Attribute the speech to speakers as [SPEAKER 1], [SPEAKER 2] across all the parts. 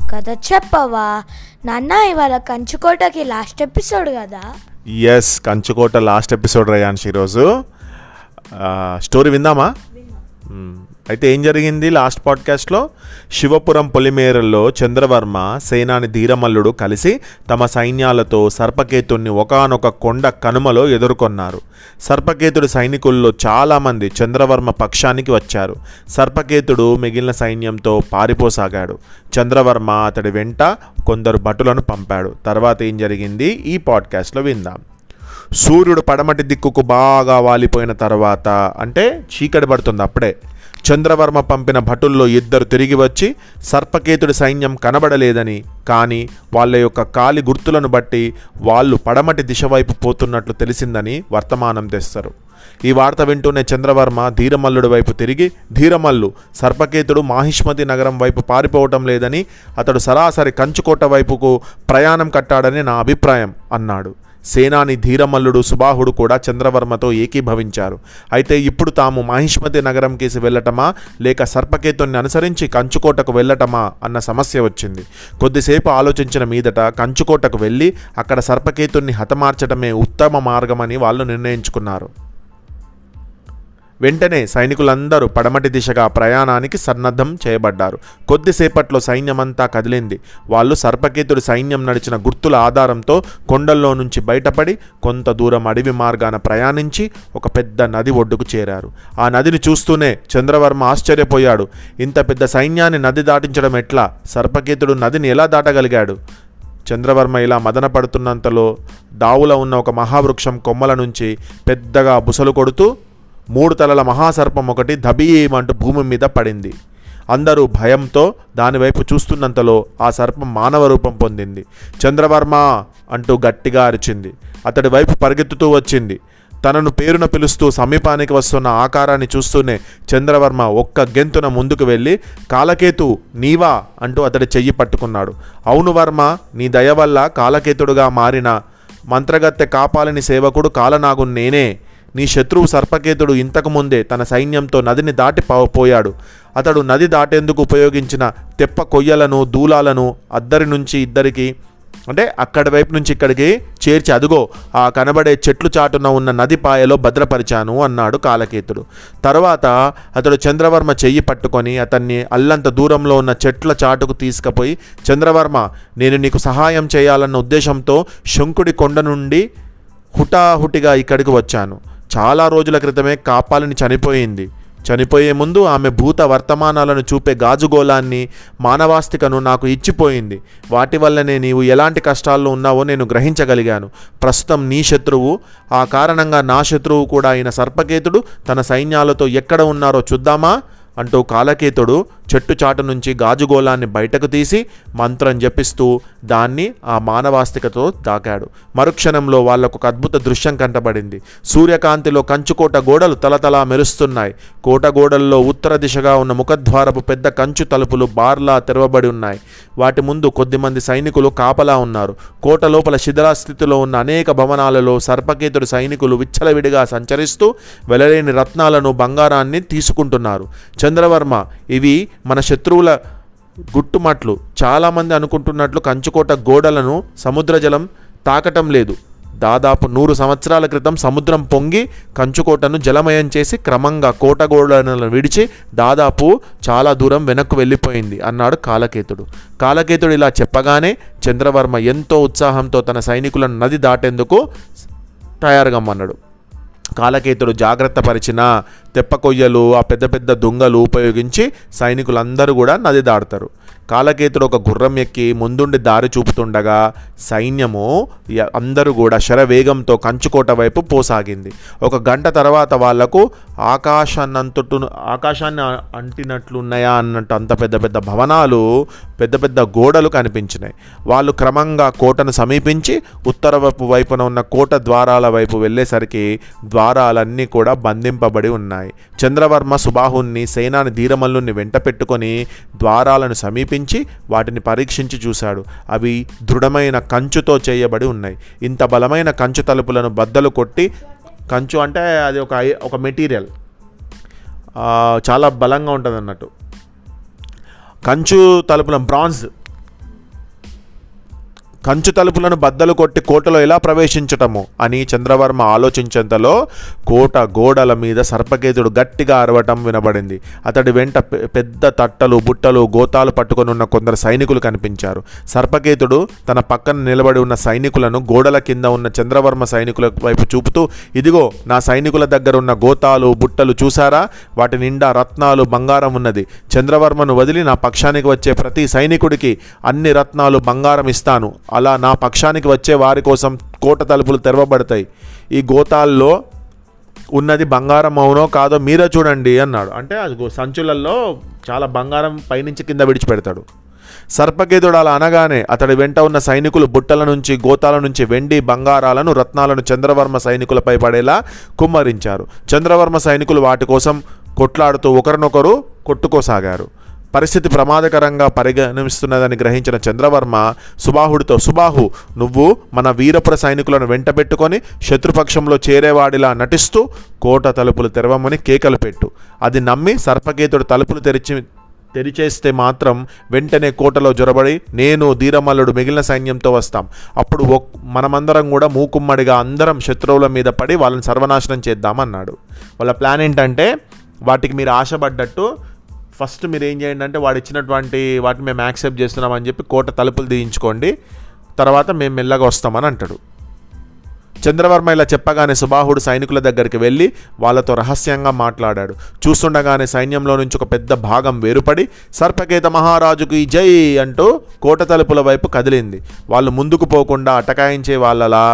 [SPEAKER 1] కథ చెప్పవా నాన్న ఇవాళ కంచుకోటకి లాస్ట్ ఎపిసోడ్ కదా
[SPEAKER 2] yes Kanchukota last episode Rayansh ఈరోజు ఆ, స్టోరీ విందామా మ్మ్. అయితే ఏం జరిగింది లాస్ట్ పాడ్కాస్ట్లో శివపురం పొలిమేరల్లో చంద్రవర్మ సేనాని ధీరమల్లుడు కలిసి తమ సైన్యాలతో సర్పకేతుణ్ణి ఒకానొక కొండ కనుమలో ఎదుర్కొన్నారు సర్పకేతుడి సైనికుల్లో చాలామంది చంద్రవర్మ పక్షానికి వచ్చారు సర్పకేతుడు మిగిలిన సైన్యంతో పారిపోసాగాడు చంద్రవర్మ అతడి వెంట కొందరు భటులను పంపాడు తర్వాత ఏం జరిగింది ఈ పాడ్కాస్ట్లో విందాం సూర్యుడు పడమటి దిక్కుకు బాగా వాలిపోయిన తర్వాత అంటే చీకటి పడుతుంది అప్పుడే చంద్రవర్మ పంపిన భటుల్లో ఇద్దరు తిరిగి వచ్చి సర్పకేతుడి సైన్యం కనబడలేదని కానీ వాళ్ళ యొక్క కాలి గుర్తులను బట్టి వాళ్ళు పడమటి దిశ వైపు పోతున్నట్లు తెలిసిందని వర్తమానం తెస్తారు ఈ వార్త వింటూనే చంద్రవర్మ ధీరమల్లుడి వైపు తిరిగి ధీరమల్లు సర్పకేతుడు మాహిష్మతి నగరం వైపు పారిపోవటం లేదని అతడు సరాసరి కంచుకోట వైపుకు ప్రయాణం కట్టాడని నా అభిప్రాయం అన్నాడు సేనాని ధీరమల్లుడు సుబాహుడు కూడా చంద్రవర్మతో ఏకీభవించారు అయితే ఇప్పుడు తాము మాహిష్మతి నగరం కేసి వెళ్ళటమా లేక సర్పకేతుని అనుసరించి కంచుకోటకు వెళ్ళటమా అన్న సమస్య వచ్చింది కొద్దిసేపు ఆలోచించిన మీదట కంచుకోటకు వెళ్ళి అక్కడ సర్పకేతుణ్ణి హతమార్చడమే ఉత్తమ మార్గమని వాళ్ళు నిర్ణయించుకున్నారు వెంటనే సైనికులందరూ పడమటి దిశగా ప్రయాణానికి సన్నద్ధం చేయబడ్డారు కొద్దిసేపట్లో సైన్యమంతా కదిలింది వాళ్ళు సర్పకేతుడి సైన్యం నడిచిన గుర్తుల ఆధారంతో కొండల్లో నుంచి బయటపడి కొంత దూరం అడవి మార్గాన ప్రయాణించి ఒక పెద్ద నది ఒడ్డుకు చేరారు ఆ నదిని చూస్తూనే చంద్రవర్మ ఆశ్చర్యపోయాడు ఇంత పెద్ద సైన్యాన్ని నది దాటించడం ఎట్లా సర్పకేతుడు నదిని ఎలా దాటగలిగాడు చంద్రవర్మ ఇలా మదన పడుతున్నంతలో దావుల ఉన్న ఒక మహావృక్షం కొమ్మల నుంచి పెద్దగా బుసలు కొడుతూ మూడు తలల మహాసర్పం ఒకటి దబీమంటూ భూమి మీద పడింది అందరూ భయంతో దానివైపు చూస్తున్నంతలో ఆ సర్పం మానవ రూపం పొందింది చంద్రవర్మ అంటూ గట్టిగా అరిచింది అతడి వైపు పరిగెత్తుతూ వచ్చింది తనను పేరున పిలుస్తూ సమీపానికి వస్తున్న ఆకారాన్ని చూస్తూనే చంద్రవర్మ ఒక్క గెంతున ముందుకు వెళ్ళి కాలకేతు నీవా అంటూ అతడి చెయ్యి పట్టుకున్నాడు అవును వర్మ నీ దయ వల్ల కాలకేతుడుగా మారిన మంత్రగత్తె కాపాలని సేవకుడు కాలనాగు నేనే నీ శత్రువు సర్పకేతుడు ఇంతకుముందే తన సైన్యంతో నదిని దాటి పో- పోయాడు అతడు నది దాటేందుకు ఉపయోగించిన తెప్ప కొయ్యలను దూలాలను అద్దరి నుంచి ఇద్దరికి అంటే అక్కడి వైపు నుంచి ఇక్కడికి చేర్చి అదుగో ఆ కనబడే చెట్లు చాటున ఉన్న నది పాయలో భద్రపరిచాను అన్నాడు కాలకేతుడు తర్వాత అతడు చంద్రవర్మ చెయ్యి పట్టుకొని అతన్ని అల్లంత దూరంలో ఉన్న చెట్ల చాటుకు తీసుకుపోయి చంద్రవర్మ నేను నీకు సహాయం చేయాలన్న ఉద్దేశంతో శంకుడి కొండ నుండి హుటాహుటిగా ఇక్కడికి వచ్చాను చాలా రోజుల క్రితమే కాపాలిని చనిపోయింది చనిపోయే ముందు ఆమె భూత వర్తమానాలను చూపే గాజుగోళాన్ని మానవాస్తికను నాకు ఇచ్చిపోయింది వాటి వల్లనే నీవు ఎలాంటి కష్టాల్లో ఉన్నావో నేను గ్రహించగలిగాను ప్రస్తుతం నీ శత్రువు ఆ కారణంగా నా శత్రువు కూడా అయిన సర్పకేతుడు తన సైన్యాలతో ఎక్కడ ఉన్నారో చూద్దామా అంటూ కాలకేతుడు చెట్టు చాటు నుంచి గాజుగోళాన్ని బయటకు తీసి మంత్రం జపిస్తూ దాన్ని ఆ మానవాస్తికతో దాకాడు మరుక్షణంలో వాళ్లకు ఒక అద్భుత దృశ్యం కంటబడింది సూర్యకాంతిలో కంచుకోట గోడలు తలతలా మెరుస్తున్నాయి కోట గోడల్లో ఉత్తర దిశగా ఉన్న ముఖద్వారపు పెద్ద కంచు తలుపులు బార్లా తెరవబడి ఉన్నాయి వాటి ముందు కొద్దిమంది సైనికులు కాపలా ఉన్నారు కోట లోపల శిథిలాస్థితిలో ఉన్న అనేక భవనాలలో సర్పకేతుడు సైనికులు విచ్చలవిడిగా సంచరిస్తూ వెలలేని రత్నాలను బంగారాన్ని తీసుకుంటున్నారు చంద్రవర్మ ఇవి మన శత్రువుల గుట్టుమట్లు చాలామంది అనుకుంటున్నట్లు కంచుకోట గోడలను సముద్ర జలం తాకటం లేదు దాదాపు నూరు సంవత్సరాల క్రితం సముద్రం పొంగి కంచుకోటను జలమయం చేసి క్రమంగా కోట గోడలను విడిచి దాదాపు చాలా దూరం వెనక్కు వెళ్ళిపోయింది అన్నాడు కాలకేతుడు కాలకేతుడు ఇలా చెప్పగానే చంద్రవర్మ ఎంతో ఉత్సాహంతో తన సైనికులను నది దాటేందుకు తయారుగమ్మన్నాడు కాలకేతుడు జాగ్రత్త పరిచిన తెప్ప కొయ్యలు ఆ పెద్ద పెద్ద దుంగలు ఉపయోగించి సైనికులందరూ కూడా నది దాడతారు కాలకేతుడు ఒక గుర్రం ఎక్కి ముందుండి దారి చూపుతుండగా సైన్యము య- అందరూ కూడా శరవేగంతో కంచుకోట వైపు పోసాగింది ఒక గంట తర్వాత వాళ్లకు ఆకాశాన్నంతటు ఆకాశాన్ని ఆ- అంటినట్లున్నాయా అన్నట్టు అంత పెద్ద పెద్ద భవనాలు పెద్ద పెద్ద గోడలు కనిపించినాయి వాళ్ళు క్రమంగా కోటను సమీపించి ఉత్తర వైపు వైపున ఉన్న కోట ద్వారాల వైపు వెళ్ళేసరికి ద్వారాలన్నీ కూడా బంధింపబడి ఉన్నాయి చంద్రవర్మ సుబాహుణ్ణి సేనాని ధీరమల్లుని వెంట పెట్టుకొని ద్వారాలను సమీపించి వాటిని పరీక్షించి చూశాడు అవి దృఢమైన కంచుతో చేయబడి ఉన్నాయి ఇంత బలమైన కంచు తలుపులను బద్దలు కొట్టి కంచు అంటే అది ఒక ఐ- ఒక మెటీరియల్ చాలా బలంగా ఉంటుంది అన్నట్టు కంచు తలుపుల బ్రాంజ్ కంచు తలుపులను బద్దలు కొట్టి కోటలో ఎలా ప్రవేశించటము అని చంద్రవర్మ ఆలోచించేంతలో కోట గోడల మీద సర్పకేతుడు గట్టిగా అరవటం వినబడింది అతడి వెంట పె- పెద్ద తట్టలు బుట్టలు గోతాలు పట్టుకొని ఉన్న కొందరు సైనికులు కనిపించారు సర్పకేతుడు తన పక్కన నిలబడి ఉన్న సైనికులను గోడల కింద ఉన్న చంద్రవర్మ సైనికుల వైపు చూపుతూ ఇదిగో నా సైనికుల దగ్గర ఉన్న గోతాలు బుట్టలు చూసారా వాటి నిండా రత్నాలు బంగారం ఉన్నది చంద్రవర్మను వదిలి నా పక్షానికి వచ్చే ప్రతి సైనికుడికి అన్ని రత్నాలు బంగారం ఇస్తాను అలా నా పక్షానికి వచ్చే వారి కోసం కోట తలుపులు తెరవబడతాయి ఈ గోతాల్లో ఉన్నది బంగారం అవునో కాదో మీరే చూడండి అన్నాడు అంటే అది గో- సంచులలో చాలా బంగారం పైనుంచి కింద విడిచిపెడతాడు సర్పకేతుడు అలా అనగానే అతడి వెంట ఉన్న సైనికులు బుట్టల నుంచి గోతాల నుంచి వెండి బంగారాలను రత్నాలను చంద్రవర్మ సైనికులపై పడేలా కుమ్మరించారు చంద్రవర్మ సైనికులు వాటి కోసం కొట్లాడుతూ ఒకరినొకరు కొట్టుకోసాగారు పరిస్థితి ప్రమాదకరంగా పరిగణిస్తున్నదని గ్రహించిన చంద్రవర్మ సుబాహుడితో సుబాహు నువ్వు మన వీరపుర సైనికులను వెంటబెట్టుకొని శత్రుపక్షంలో చేరేవాడిలా నటిస్తూ కోట తలుపులు తెరవమని కేకలు పెట్టు అది నమ్మి సర్పకేతుడు తలుపులు తెరిచి తెరిచేస్తే మాత్రం వెంటనే కోటలో జొరబడి నేను ధీరమల్లుడు మిగిలిన సైన్యంతో వస్తాం అప్పుడు ఒక్ మనమందరం కూడా మూకుమ్మడిగా అందరం శత్రువుల మీద పడి వాళ్ళని సర్వనాశనం చేద్దామన్నాడు వాళ్ళ ప్లాన్ ఏంటంటే వాటికి మీరు ఆశపడ్డట్టు ఫస్ట్ మీరు ఏం చేయండి అంటే వాడు ఇచ్చినటువంటి వాటిని మేము యాక్సెప్ట్ చేస్తున్నామని చెప్పి కోట తలుపులు తీయించుకోండి తర్వాత మేము మెల్లగా వస్తామని అంటాడు చంద్రవర్మ ఇలా చెప్పగానే సుబాహుడు సైనికుల దగ్గరికి వెళ్ళి వాళ్ళతో రహస్యంగా మాట్లాడాడు చూస్తుండగానే సైన్యంలో నుంచి ఒక పెద్ద భాగం వేరుపడి సర్పకేత మహారాజుకి జై అంటూ కోట తలుపుల వైపు కదిలింది వాళ్ళు ముందుకు పోకుండా అటకాయించే వాళ్ళలా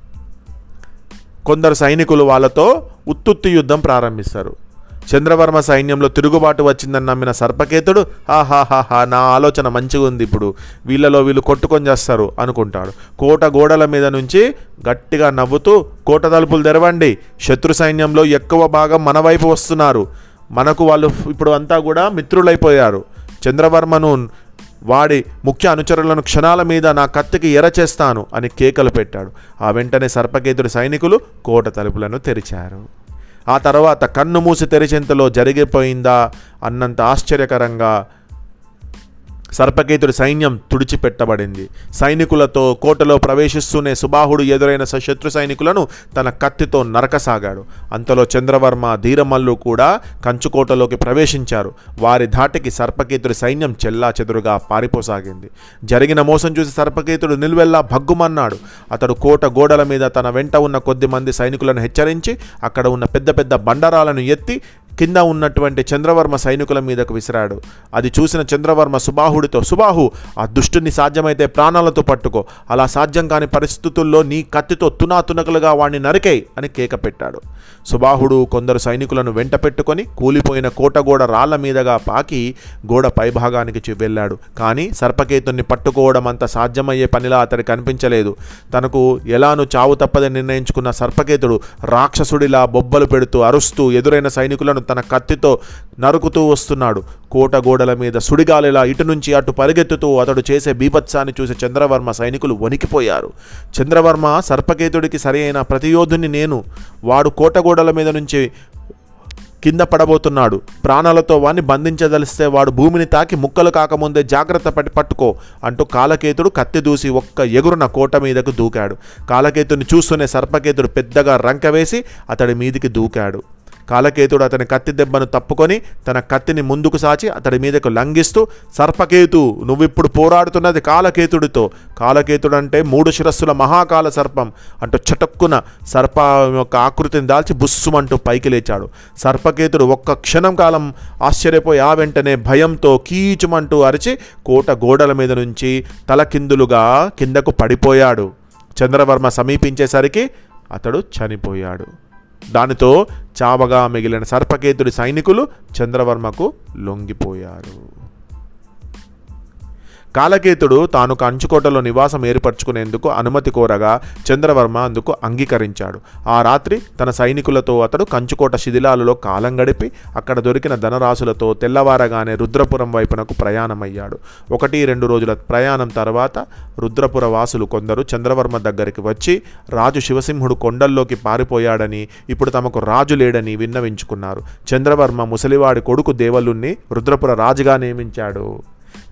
[SPEAKER 2] కొందరు సైనికులు వాళ్ళతో ఉత్తుత్తి యుద్ధం ప్రారంభిస్తారు చంద్రవర్మ సైన్యంలో తిరుగుబాటు వచ్చిందని నమ్మిన సర్పకేతుడు హాహాహాహా నా ఆలోచన మంచిగా ఉంది ఇప్పుడు వీళ్ళలో వీళ్ళు కొట్టుకొని చేస్తారు అనుకుంటాడు కోట గోడల మీద నుంచి గట్టిగా నవ్వుతూ కోట తలుపులు తెరవండి శత్రు సైన్యంలో ఎక్కువ భాగం మన వైపు వస్తున్నారు మనకు వాళ్ళు ఇప్పుడు అంతా కూడా మిత్రులైపోయారు చంద్రవర్మను వాడి ముఖ్య అనుచరులను క్షణాల మీద నా కత్తికి ఎర చేస్తాను అని కేకలు పెట్టాడు ఆ వెంటనే సర్పకేతుడి సైనికులు కోట తలుపులను తెరిచారు ఆ తర్వాత కన్ను మూసి తెరిచేంతలో జరిగిపోయిందా అన్నంత ఆశ్చర్యకరంగా సర్పకేతుడి సైన్యం తుడిచిపెట్టబడింది సైనికులతో కోటలో ప్రవేశిస్తూనే సుబాహుడు ఎదురైన స- శత్రు సైనికులను తన కత్తితో నరకసాగాడు అంతలో చంద్రవర్మ ధీరమల్లు కూడా కంచుకోటలోకి ప్రవేశించారు వారి ధాటికి సర్పకేతుడి సైన్యం చెల్లా చెదురుగా పారిపోసాగింది జరిగిన మోసం చూసి సర్పకేతుడు నిలువెల్లా భగ్గుమన్నాడు అతడు కోట గోడల మీద తన వెంట ఉన్న కొద్ది మంది సైనికులను హెచ్చరించి అక్కడ ఉన్న పెద్ద పెద్ద బండరాలను ఎత్తి కింద ఉన్నటువంటి చంద్రవర్మ సైనికుల మీదకు విసిరాడు అది చూసిన చంద్రవర్మ సుబాహుడితో సుబాహు ఆ దుష్టుని సాధ్యమైతే ప్రాణాలతో పట్టుకో అలా సాధ్యం కాని పరిస్థితుల్లో నీ కత్తితో తునా తునకలుగా వాణ్ణి నరికేయ్ అని కేక పెట్టాడు సుబాహుడు కొందరు సైనికులను వెంట పెట్టుకొని కూలిపోయిన కోటగోడ రాళ్ల మీదగా పాకి గోడ పైభాగానికి చి- వెళ్ళాడు కానీ సర్పకేతుని పట్టుకోవడం అంత సాధ్యమయ్యే పనిలా అతడికి కనిపించలేదు తనకు ఎలాను చావు తప్పదని నిర్ణయించుకున్న సర్పకేతుడు రాక్షసుడిలా బొబ్బలు పెడుతూ అరుస్తూ ఎదురైన సైనికులను తన కత్తితో నరుకుతూ వస్తున్నాడు కోట గోడల మీద సుడిగాలిలా ఇటు నుంచి అటు పరిగెత్తుతూ అతడు చేసే బీభత్సాన్ని చూసి చంద్రవర్మ సైనికులు వణికిపోయారు చంద్రవర్మ సర్పకేతుడికి సరి అయిన ప్రతియోధుని నేను వాడు కోట గోడల మీద నుంచి కింద పడబోతున్నాడు ప్రాణాలతో వాణ్ణి బంధించదలిస్తే వాడు భూమిని తాకి ముక్కలు కాకముందే జాగ్రత్త పడి పట్టుకో అంటూ కాలకేతుడు కత్తి దూసి ఒక్క ఎగురున కోట మీదకు దూకాడు కాలకేతుని చూస్తూనే సర్పకేతుడు పెద్దగా రంక వేసి అతడి మీదికి దూకాడు కాలకేతుడు అతని కత్తి దెబ్బను తప్పుకొని తన కత్తిని ముందుకు సాచి అతడి మీదకు లంఘిస్తూ సర్పకేతు నువ్విప్పుడు పోరాడుతున్నది కాలకేతుడితో కాలకేతుడు అంటే మూడు శిరస్సుల మహాకాల సర్పం అంటూ చటుక్కున సర్ప యొక్క ఆకృతిని దాల్చి బుస్సుమంటూ పైకి లేచాడు సర్పకేతుడు ఒక్క క్షణం కాలం ఆశ్చర్యపోయి ఆ వెంటనే భయంతో కీచుమంటూ అరిచి కోట గోడల మీద నుంచి తలకిందులుగా కిందకు పడిపోయాడు చంద్రవర్మ సమీపించేసరికి అతడు చనిపోయాడు దానితో చావగా మిగిలిన సర్పకేతుడి సైనికులు చంద్రవర్మకు లొంగిపోయారు కాలకేతుడు తాను కంచుకోటలో నివాసం ఏర్పరచుకునేందుకు అనుమతి కోరగా చంద్రవర్మ అందుకు అంగీకరించాడు ఆ రాత్రి తన సైనికులతో అతడు కంచుకోట శిథిలాలలో కాలం గడిపి అక్కడ దొరికిన ధనరాశులతో తెల్లవారగానే రుద్రపురం వైపునకు ప్రయాణమయ్యాడు ఒకటి రెండు రోజుల ప్రయాణం తర్వాత రుద్రపుర వాసులు కొందరు చంద్రవర్మ దగ్గరికి వచ్చి రాజు శివసింహుడు కొండల్లోకి పారిపోయాడని ఇప్పుడు తమకు రాజు లేడని విన్నవించుకున్నారు చంద్రవర్మ ముసలివాడి కొడుకు దేవలుణ్ణి రుద్రపుర రాజుగా నియమించాడు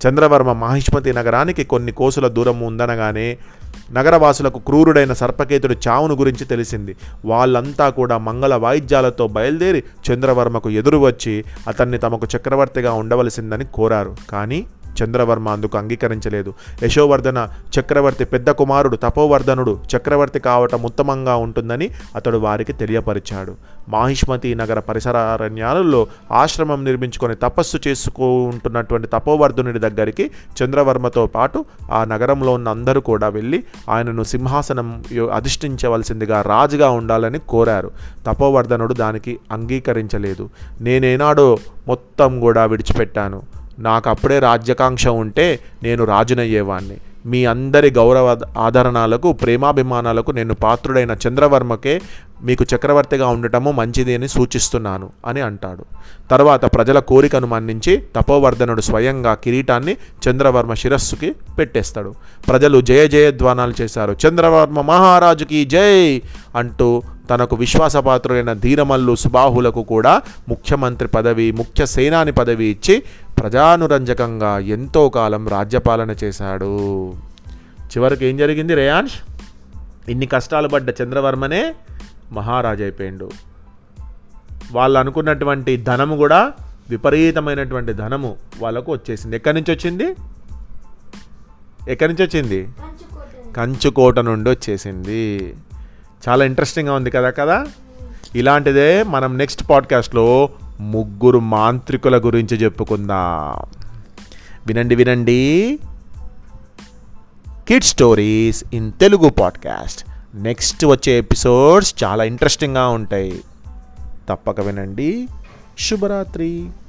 [SPEAKER 2] చంద్రవర్మ మాహిష్మతి నగరానికి కొన్ని కోసుల దూరం ఉందనగానే నగరవాసులకు క్రూరుడైన సర్పకేతుడి చావును గురించి తెలిసింది వాళ్ళంతా కూడా మంగళ వాయిద్యాలతో బయలుదేరి చంద్రవర్మకు ఎదురు వచ్చి అతన్ని తమకు చక్రవర్తిగా ఉండవలసిందని కోరారు కానీ చంద్రవర్మ అందుకు అంగీకరించలేదు యశోవర్ధన చక్రవర్తి పెద్ద కుమారుడు తపోవర్ధనుడు చక్రవర్తి కావటం ఉత్తమంగా ఉంటుందని అతడు వారికి తెలియపరిచాడు మాహిష్మతి నగర పరిసరారణ్యాలలో ఆశ్రమం నిర్మించుకొని తపస్సు చేసుకుంటున్నటువంటి తపోవర్ధనుడి దగ్గరికి చంద్రవర్మతో పాటు ఆ నగరంలో ఉన్న అందరూ కూడా వెళ్ళి ఆయనను సింహాసనం యో- అధిష్ఠించవలసిందిగా రాజుగా ఉండాలని కోరారు తపోవర్ధనుడు దానికి అంగీకరించలేదు నేనేనాడో మొత్తం కూడా విడిచిపెట్టాను నాకు అప్పుడే రాజ్యకాంక్ష ఉంటే నేను రాజునయ్యేవాణ్ణి మీ అందరి గౌరవ ఆదరణాలకు ప్రేమాభిమానాలకు నేను పాత్రుడైన చంద్రవర్మకే మీకు చక్రవర్తిగా ఉండటము మంచిది అని సూచిస్తున్నాను అని అంటాడు తర్వాత ప్రజల కోరికను మన్నించి తపోవర్ధనుడు స్వయంగా కిరీటాన్ని చంద్రవర్మ శిరస్సుకి పెట్టేస్తాడు ప్రజలు జయ జయధ్వానాలు చేశారు చంద్రవర్మ మహారాజుకి జై అంటూ తనకు విశ్వాసపాత్రులైన ధీరమల్లు సుబాహులకు కూడా ముఖ్యమంత్రి పదవి ముఖ్య సేనాని పదవి ఇచ్చి ప్రజానురంజకంగా ఎంతో కాలం రాజ్యపాలన చేశాడు చివరికి ఏం జరిగింది రేయాన్ష్ ఇన్ని కష్టాలు పడ్డ చంద్రవర్మనే మహారాజు అయిపోయిండు వాళ్ళు అనుకున్నటువంటి ధనము కూడా విపరీతమైనటువంటి ధనము వాళ్ళకు వచ్చేసింది ఎక్కడి నుంచి వచ్చింది ఎక్కడి నుంచి వచ్చింది కంచుకోట నుండి వచ్చేసింది చాలా ఇంట్రెస్టింగ్గా ఉంది కదా కదా ఇలాంటిదే మనం నెక్స్ట్ పాడ్కాస్ట్లో ముగ్గురు మాంత్రికుల గురించి చెప్పుకుందాం వినండి వినండి kid stories in Telugu podcast next వచ్చే ఎపిసోడ్స్ చాలా ఇంట్రెస్టింగ్గా ఉంటాయి తప్పక వినండి శుభరాత్రి